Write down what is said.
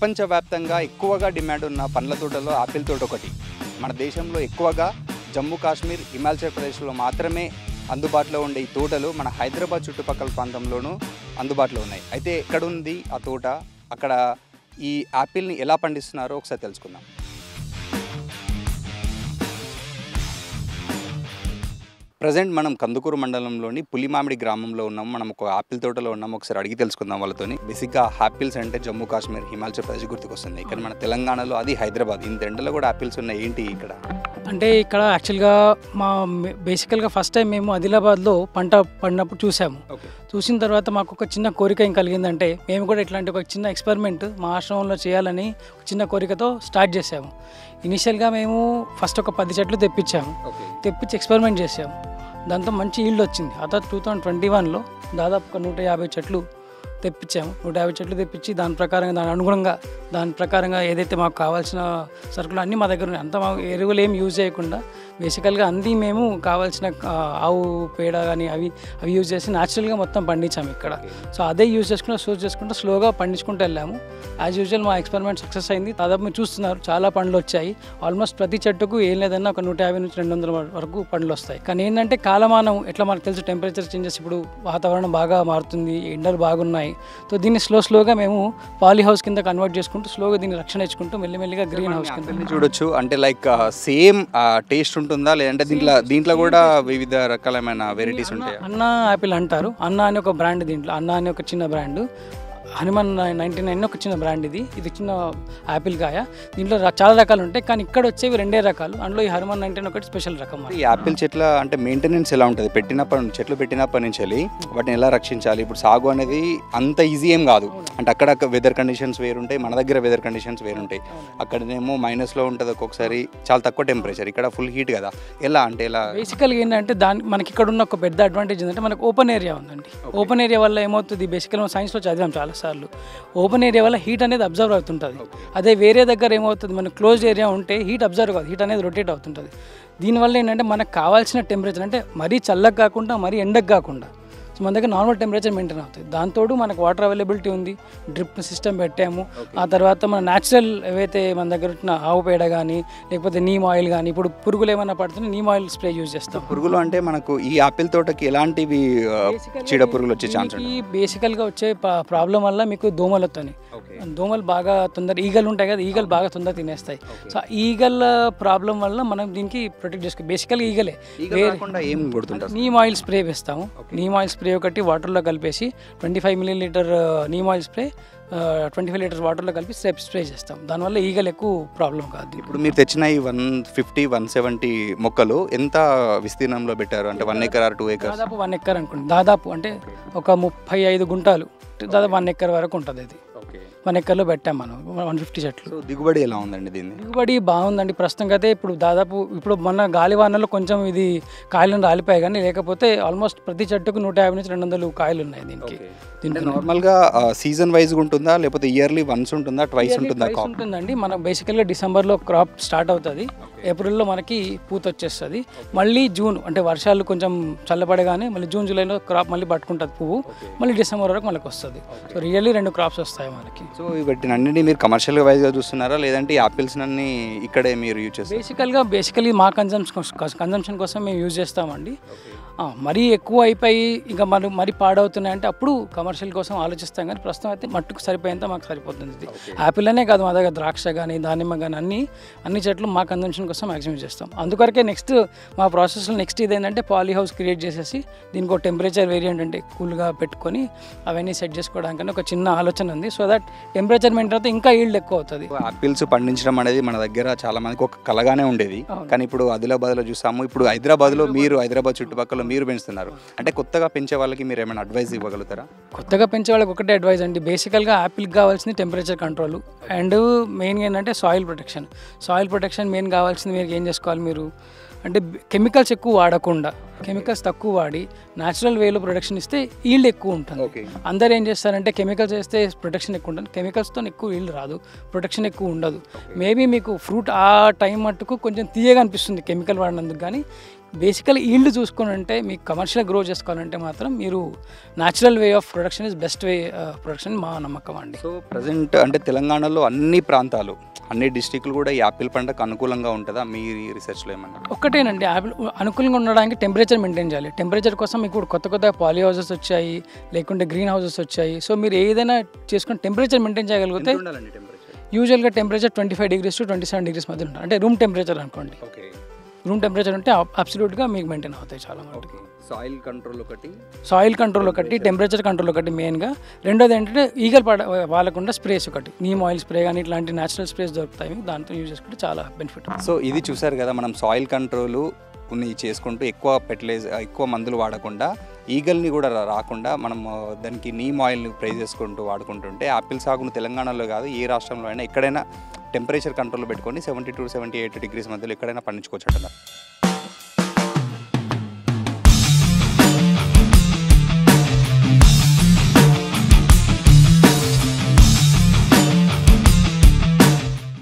ప్రపంచవ్యాప్తంగా ఎక్కువగా డిమాండ్ ఉన్న పండ్ల తోటలో ఆపిల్ తోట ఒకటి మన దేశంలో ఎక్కువగా జమ్మూ కాశ్మీర్ హిమాచల్ ప్రదేశ్లో మాత్రమే అందుబాటులో ఉండే ఈ తోటలు మన హైదరాబాద్ చుట్టుపక్కల ప్రాంతంలోనూ అందుబాటులో ఉన్నాయి అయితే ఎక్కడ ఉంది ఆ తోట అక్కడ ఈ యాపిల్ని ఎలా పండిస్తున్నారో ఒకసారి తెలుసుకుందాం ప్రజెంట్ మనం కందుకూరు మండలంలోని పులిమామిడి గ్రామంలో ఉన్నాం మనం ఒక ఆపిల్ తోటలో ఉన్నాం ఒకసారి అడిగి తెలుసుకుందాం వాళ్ళతోని బేసిక్గా ఆపిల్స్ అంటే జమ్మూ కాశ్మీర్ హిమాచల్ ప్రదేశ్ గుర్తుకొస్తుంది ఇక్కడ మన తెలంగాణలో అది హైదరాబాద్ ఇంత ఎండలో కూడా ఆపిల్స్ ఉన్నాయి ఏంటి ఇక్కడ అంటే ఇక్కడ యాక్చువల్గా మా బేసికల్గా ఫస్ట్ టైం మేము ఆదిలాబాద్లో పంట పడినప్పుడు చూసాము ఓకే చూసిన తర్వాత మాకు ఒక చిన్న కోరిక ఏం కలిగిందంటే మేము కూడా ఇట్లాంటి ఒక చిన్న ఎక్స్పెరిమెంట్ మా ఆశ్రమంలో చేయాలని ఒక చిన్న కోరికతో స్టార్ట్ చేసాము ఇనిషియల్గా మేము ఫస్ట్ ఒక పది చెట్లు తెప్పించాము ఓకే తెప్పించి ఎక్స్పెరిమెంట్ చేసాము దాంతో మంచి ఈల్డ్ వచ్చింది ఆ తర్వాత టూ థౌజండ్ ట్వంటీ వన్లో దాదాపు ఒక నూట యాభై చెట్లు తెప్పించాము నూట యాభై చెట్లు తెప్పించి దాని ప్రకారంగా దాని అనుగుణంగా దాని ప్రకారంగా ఏదైతే మాకు కావాల్సిన సరుకులు అన్నీ మా దగ్గర ఉన్నాయి అంతా మా ఎరువులు ఏం యూజ్ చేయకుండా బేసికల్గా అన్నీ మేము కావాల్సిన ఆ, ఆవు పేడ కానీ అవి అవి యూజ్ చేసి న్యాచురల్గా మొత్తం పండించాము ఇక్కడ సో అదే యూజ్ చేసుకుంటూ సూజ్ చేసుకుంటూ స్లోగా పండించుకుంటూ వెళ్ళాము యాజ్ యూజువల్ మా ఎక్స్పెరిమెంట్ సక్సెస్ అయింది దాదాపు మీరు చూస్తున్నారు చాలా పండ్లు వచ్చాయి ఆల్మోస్ట్ ప్రతి చెట్టుకు ఏం లేదన్నా ఒక నూట యాభై నుంచి రెండు వందల వరకు పండ్లు వస్తాయి కానీ ఏంటంటే కాలమానం ఎట్లా మనకు తెలుసు టెంపరేచర్ చేంజెస్ ఇప్పుడు వాతావరణం బాగా మారుతుంది ఎండలు బాగున్నాయి సో దీన్ని స్లో స్లోగా మేము పాలీ హౌస్ కింద కన్వర్ట్ చేసుకుంటూ స్లోగా దీన్ని రక్షణ ఇచ్చుకుంటూ మెల్లిమెల్లిగా గ్రీన్ హౌస్ కింద ఆపిల్ని చూడొచ్చు అంటే లైక్ సేమ్ టేస్ట్ ఉంటుందా లేదంటే దీంట్లో దీంట్లో కూడా వివిధ రకాలమైన వెరైటీస్ ఉంటాయా అన్న యాపిల్ అంటారు అన్న అని ఒక బ్రాండ్ దీంట్లో అన్న అని ఒక చిన్న బ్రాండ్ హనుమాన్ నైంటీ నైన్ ఒక చిన్న బ్రాండ్ ఇది ఇది చిన్న యాపిల్ కాయ దీంట్లో ర- చాలా రకాలు ఉంటాయి కానీ ఇక్కడ వచ్చేవి రెండే రకాలు అందులో ఈ హనుమాన్ నైంటీ ఒకటి స్పెషల్ రకం ఈ యాపిల్ చెట్ల అంటే మెయింటెనెన్స్ ఎలా ఉంటుంది పెట్టినప్పటి నుంచి చెట్లు పెట్టినప్పటి నుంచి వెళ్ళి వాటిని ఎలా రక్షించాలి ఇప్పుడు సాగు అనేది అంత ఈజీ ఏం కాదు అంటే అక్కడ వెదర్ కండిషన్స్ వేరుంటాయి మన దగ్గర వెదర్ కండిషన్స్ వేరుంటాయి అక్కడనేమో మైనస్లో ఉంటుంది ఒక్కొక్కసారి చాలా తక్కువ టెంపరేచర్ ఇక్కడ ఫుల్ హీట్ కదా ఎలా అంటే ఎలా బేసికల్గా ఏంటంటే దాని మనకి ఇక్కడ ఉన్న ఒక పెద్ద అడ్వాంటేజ్ ఏంటంటే మనకు ఓపెన్ ఏరియా ఉందండి ఓపెన్ ఏరియా వల్ల ఏమవుతుంది బేసికల్ మనం సైన్స్లో చదివాం చాలాసార్లు ఓపెన్ ఏరియా వల్ల హీట్ అనేది అబ్జర్వ్ అవుతుంటుంది అదే వేరే దగ్గర ఏమవుతుంది మనకు క్లోజ్ ఏరియా ఉంటే హీట్ అబ్జర్వ్ కాదు హీట్ అనేది రొటేట్ అవుతుంటుంది దీనివల్ల ఏంటంటే మనకు కావాల్సిన టెంపరేచర్ అంటే మరీ చల్లగా కాకుండా మరీ ఎండకు కాకుండా సో మన దగ్గర నార్మల్ టెంపరేచర్ మెయింటైన్ అవుతుంది దాంతోడు మనకు వాటర్ అవైలబిలిటీ ఉంది డ్రిప్ సిస్టమ్ పెట్టాము ఆ తర్వాత మన న్యాచురల్ ఏవైతే మన దగ్గర ఉన్న ఆవు పేడ కానీ లేకపోతే నీమ్ ఆయిల్ కానీ ఇప్పుడు పురుగులు ఏమైనా పడుతుంటే నీమ్ ఆయిల్ స్ప్రే యూజ్ చేస్తాం పురుగులు అంటే మనకు ఈ ఆపిల్ తోటకి ఎలాంటివి ఆ, చీడ పురుగులు వచ్చే ఛాన్స్ ఈ బేసికల్గా వచ్చే ప్రాబ్లం వల్ల మీకు దోమలు వస్తాయి దోమలు బాగా తొందర ఈగలు ఉంటాయి కదా ఈగలు బాగా తొందర తినేస్తాయి సో ఆ ఈగల ప్రాబ్లం వల్ల మనం దీనికి ప్రొటెక్ట్ చేసుకో బేసికల్గా ఈగలే కాకుండా ఏం కొడుతుంటారు నీమ్ ఆయిల్ స్ప్రే వేస్తాము నీమ్ ఆయిల్ స్ప్రే ఒకటి వాటర్లో కలిపేసి twenty five millilitre neem oil spray twenty five litres వాటర్లో కలిపి స్ప్రే స్ప్రే చేస్తాం దానివల్ల ఈగలు ఎక్కువ ప్రాబ్లం కాదు ఇప్పుడు మీరు తెచ్చిన ఈ వన్ ఫిఫ్టీ వన్ సెవెంటీ మొక్కలు ఎంత విస్తీర్ణంలో పెట్టారు అంటే one acre or two acre దాదాపు వన్ ఎక్కర్ అనుకోండి దాదాపు అంటే ఒక ముప్పై ఐదు గుంటాలు దాదాపు వన్ ఎక్కర్ వరకు ఉంటుంది అది ఓకే వన్ ఎక్కర్లో పెట్టాం మనం వన్ ఫిఫ్టీ చెట్లు సో దిగుబడి ఎలా ఉందండి దీన్ని దిగుబడి బాగుందండి ప్రస్తుతం అయితే ఇప్పుడు దాదాపు ఇప్పుడు మొన్న గాలివానలో కొంచెం ఇది కాయలను రాలిపోయాయి కానీ లేకపోతే ఆల్మోస్ట్ ప్రతి చెట్టుకు నూట యాభై నుంచి రెండు వందలు కాయలు ఉన్నాయి దీనికి అంటే దీనికి నార్మల్గా సీజన్ వైజ్ ఉంటుందా లేకపోతే ఇయర్లీ వన్స్ ఉంటుందా ట్వైస్ ఉంటుందా Twice కాప్ ఉంటుందండి మనకు బేసికల్గా డిసెంబర్లో క్రాప్ స్టార్ట్ అవుతుంది ఏప్రిల్లో మనకి పూత వచ్చేస్తుంది మళ్ళీ జూన్ అంటే వర్షాలు కొంచెం చల్లబడగానే మళ్ళీ జూన్ జూలైలో క్రాప్ మళ్ళీ పట్టుకుంటుంది పువ్వు మళ్ళీ డిసెంబర్ వరకు మనకి వస్తుంది సో రియల్లీ రెండు క్రాప్స్ వస్తాయి మనకి సో వీటిని అన్నింటినీ మీరు కమర్షియల్ వైజ్గా చూస్తున్నారా లేదంటే ఈ ఆపిల్స్ అన్ని ఇక్కడే మీరు యూజ్ చేస్తారు బేసికల్గా బేసికలీ మా కన్జంప్షన్ కన్జంప్షన్ కోసం మేము యూజ్ చేస్తామండి ఆ, మరీ ఎక్కువ అయిపోయి ఇంకా మరి మరీ పాడవుతున్నాయంటే అప్పుడు కమర్షియల్ కోసం ఆలోచిస్తాం కానీ ప్రస్తుతం అయితే మట్టుకు సరిపోయేంత మాకు సరిపోతుంది ఇది యాపిల్ అనే కాదు మా దగ్గర ద్రాక్ష కానీ దానిమ్మ కానీ అన్ని అన్ని చెట్లు మా కన్జంప్షన్ కోసం మ్యాక్సిమం చేస్తాం అందుకొరకే నెక్స్ట్ మా ప్రాసెస్లో నెక్స్ట్ ఇది ఏంటంటే పాలీ హౌస్ క్రియేట్ చేసేసి దీనికి ఒక టెంపరేచర్ వేరియంట్ అంటే కూల్గా పెట్టుకొని అవన్నీ సెట్ చేసుకోవడానికి ఒక చిన్న ఆలోచన ఉంది సో దట్ టెంపరేచర్ మెయింటైన్ అయితే ఇంకా ఈల్డ్ ఎక్కువ అవుతుంది ఆపిల్స్ పండించడం అనేది మన దగ్గర చాలా మందికి ఒక కలగానే ఉండేది కానీ ఇప్పుడు ఆదిలాబాద్లో చూసాము ఇప్పుడు హైదరాబాద్లో మీరు హైదరాబాద్ చుట్టుపక్కల మీరు పెంచుతున్నారు అంటే కొత్తగా పెంచే వాళ్ళకి మీరు ఏమైనా అడ్వైస్ ఇవ్వగలుగుతారా కొత్తగా పెంచే వాళ్ళకి ఒకటే అడ్వైజ్ అండి బేసికల్గా యాపిల్కి కావాల్సింది టెంపరేచర్ కంట్రోల్ అండ్ మెయిన్గా ఏంటంటే soil protection soil protection main కావాల్సింది మీరు ఏం చేసుకోవాలి మీరు అంటే కెమికల్స్ ఎక్కువ వాడకుండా కెమికల్స్ తక్కువ వాడి న్యాచురల్ వేలో ప్రొటెక్షన్ ఇస్తే ఈల్డ్ ఎక్కువ ఉంటుంది ఓకే అందరు ఏం చేస్తారంటే కెమికల్స్ వేస్తే ప్రొటెక్షన్ ఎక్కువ ఉంటుంది కెమికల్స్తో ఎక్కువ ఈల్డ్ రాదు ప్రొటెక్షన్ ఎక్కువ ఉండదు మేబీ మీకు ఫ్రూట్ ఆ టైం మట్టుకు కొంచెం తీయగా అనిపిస్తుంది కెమికల్ వాడినందుకు కానీ బేసికల్ ఈల్డ్ చూసుకుని మీకు కమర్షియల్ గ్రో చేసుకోవాలంటే మాత్రం మీరు natural way of production is best way production మా నమ్మకం అండి సో ప్రజెంట్ అంటే తెలంగాణలో అన్ని ప్రాంతాలు అన్ని డిస్టిక్లు కూడా ఈ యాపిల్ పంటకు అనుకూలంగా ఉంటుందా మీ రీసెర్చ్లో ఏమన్నా ఒక్కటేనండి యాపిల్ అనుకూలంగా ఉండడానికి టెంపరేచర్ మెయింటైన్ చేయాలి టెంపరేచర్ కోసం మీకు ఇప్పుడు కొత్త కొత్త పాలీ హౌసెస్ వచ్చాయి లేకుంటే గ్రీన్ హౌసెస్ వచ్చాయి సో మీరు ఏదైనా చేసుకుని టెంపరేచర్ మెయింటైన్ చేయగలిగితే ఉండాలండి టెంపరేచర్ యూజువల్గా temperature twenty five degrees to twenty seven degrees మధ్య ఉంటుంది అంటే రూమ్ టెంపరేచర్ అనుకోండి ఓకే రూమ్ టెంపరేచర్ ఉంటే అబ్సల్యూట్గా మీకు మెయింటైన్ అవుతాయి చాలా మటుకు ఓకే సాయిల్ కంట్రోల్ ఒకటి సాయిల్ కంట్రోల్ ఒకటి టెంపరేచర్ కంట్రోల్ ఒకటి మెయిన్గా రెండోది ఏంటంటే ఈగలు పడ వాళ్ళకుండా స్ప్రేస్ ఒకటి నీమ్ ఆయిల్ స్ప్రే కానీ ఇట్లాంటి న్యాచురల్ స్ప్రేస్ దొరుకుతాయి దాంతో యూజ్ చేసుకుంటే చాలా బెనిఫిట్ సో ఇది చూసారు కదా మనం సాయిల్ కంట్రోల్ కొన్ని చేసుకుంటూ ఎక్కువ ఫెర్టిలైజ్ ఎక్కువ మందులు వాడకుండా ఈగల్ని కూడా రా- రాకుండా మనం ఆ, దానికి నీమ్ ఆయిల్ని స్ప్రే చేసుకుంటూ వాడుకుంటుంటే ఆపిల్ సాగును తెలంగాణలో కాదు ఏ రాష్ట్రంలో అయినా ఎక్కడైనా టెంపరేచర్ కంట్రోల్ పెట్టుకొని seventy to seventy eight degrees మధ్యలో ఎక్కడైనా పండించుకోవచ్చు అంటారు